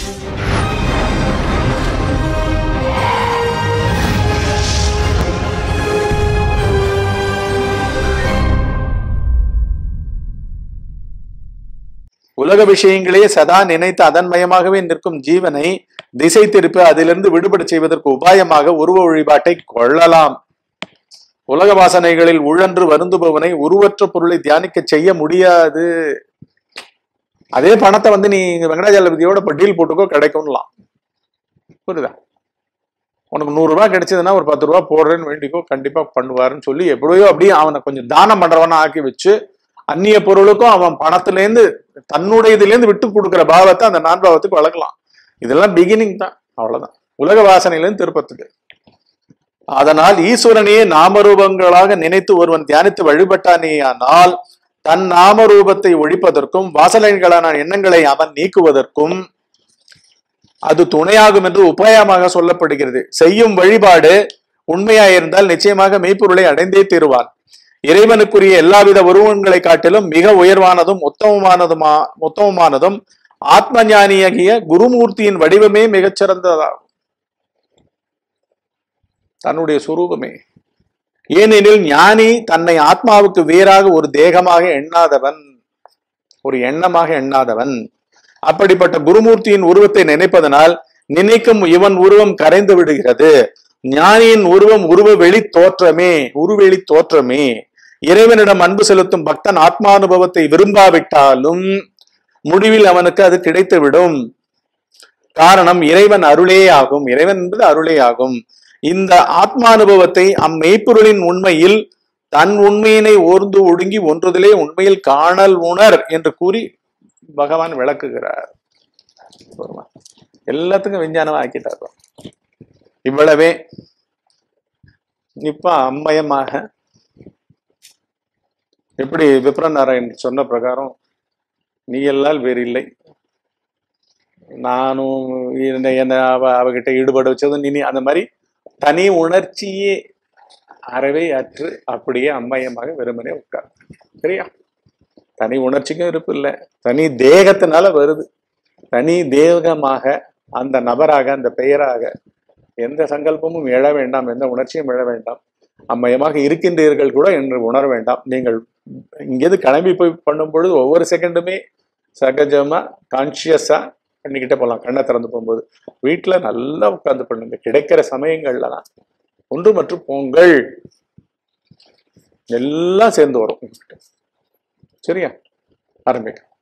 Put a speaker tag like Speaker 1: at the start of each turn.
Speaker 1: உலக விஷயங்களே சதா நினைத்து அதன் மயமாகவே நிற்கும் ஜீவனை திசை திருப்பி அதிலிருந்து விடுபட செய்வதற்கு உபாயமாக உருவ வழிபாட்டை கொள்ளலாம் உலக வாசனைகளில் உழன்று வருந்துபவனை உருவற்ற பொருளை தியானிக்க செய்ய முடியாது அதே பணத்தை வந்து நீ வெங்கடாஜலபதியோட இப்ப டீல் போட்டுக்கோ கிடைக்கும்லாம் புரியுதா உனக்கு நூறு ரூபாய் கிடைச்சதுன்னா ஒரு பத்து ரூபா போடுறேன்னு வேண்டிக்கோ கண்டிப்பா பண்ணுவாருன்னு சொல்லி எப்படியோ அப்படியே அவனை கொஞ்சம் தானம் பண்றவனா ஆக்கி வச்சு அந்நிய பொருளுக்கும் அவன் பணத்திலேருந்து தன்னுடைய இதுலேருந்து விட்டு கொடுக்குற பாவத்தை அந்த நான் பாவத்துக்கு வளர்க்கலாம் இதெல்லாம் பிகினிங் தான் அவ்வளவுதான் உலக வாசனையிலேருந்து திருப்பத்துக்கு அதனால் ஈஸ்வரனையே நாமரூபங்களாக நினைத்து ஒருவன் தியானித்து வழிபட்டானேயானால் தன் நாமரூபத்தை ஒழிப்பதற்கும் வாசனைகளான எண்ணங்களை அவன் நீக்குவதற்கும் அது துணையாகும் என்று உபாயமாக சொல்லப்படுகிறது செய்யும் வழிபாடு உண்மையாயிருந்தால் நிச்சயமாக மெய்ப்பொருளை அடைந்தே தீருவான் இறைவனுக்குரிய எல்லாவித உருவங்களை காட்டிலும் மிக உயர்வானதும் உத்தமமானதுமா உத்தமமானதும் ஆத்ம ஞானியாகிய குருமூர்த்தியின் வடிவமே மிகச்சிறந்ததாகும் தன்னுடைய சுரூபமே ஏனெனில் ஞானி தன்னை ஆத்மாவுக்கு வேறாக ஒரு தேகமாக எண்ணாதவன் ஒரு எண்ணமாக எண்ணாதவன் அப்படிப்பட்ட குருமூர்த்தியின் உருவத்தை நினைப்பதனால் நினைக்கும் இவன் உருவம் கரைந்து விடுகிறது ஞானியின் உருவம் உருவ வெளி தோற்றமே உருவெளி தோற்றமே இறைவனிடம் அன்பு செலுத்தும் பக்தன் ஆத்மானுபவத்தை விரும்பாவிட்டாலும் முடிவில் அவனுக்கு அது கிடைத்துவிடும் காரணம் இறைவன் அருளே ஆகும் இறைவன் என்பது அருளே ஆகும் இந்த ஆத்மானுபவத்தை அம்மெய்ப்பொருளின் உண்மையில் தன் உண்மையினை ஓர்ந்து ஒடுங்கி ஒன்றுதலே உண்மையில் காணல் உணர் என்று கூறி பகவான் விளக்குகிறார் போதுமா? எல்லாத்துக்கும் விஞ்ஞானமா ஆக்கிட்டார் இவ்வளவே இப்ப அம்மயமாக எப்படி விப்ரநாராயண் சொன்ன பிரகாரம் நீ எல்லால் வேறு இல்லை நானும் என்னை என்னை அவ அவகிட்ட ஈடுபட வச்சதும் நீ அந்த மாதிரி தனி உணர்ச்சியே அறவே அற்று அப்படியே அம்மயமாக வெறுமனே உட்கார் சரியா தனி உணர்ச்சிக்கும் இருப்பு இல்லை தனி தேகத்தினால வருது தனி தேகமாக அந்த நபராக அந்த பெயராக எந்த சங்கல்பமும் எழ வேண்டாம் எந்த உணர்ச்சியும் எழ வேண்டாம் அம்மயமாக இருக்கின்றீர்கள் கூட என்று உணர வேண்டாம் நீங்கள் இங்கேருந்து கிளம்பி போய் பண்ணும் பொழுது ஒவ்வொரு செகண்டுமே சகஜமா கான்சியஸா பண்ணிக்கிட்டே போகலாம் கண்ணை திறந்து போகும்போது வீட்டுல நல்லா உட்கார்ந்து பண்ணுங்க கிடைக்கிற சமயங்கள்ல தான் ஒன்று மற்றும் பொங்கல் எல்லாம் சேர்ந்து வரும் உங்ககிட்ட. சரியா ஆரம்பிக்கலாம்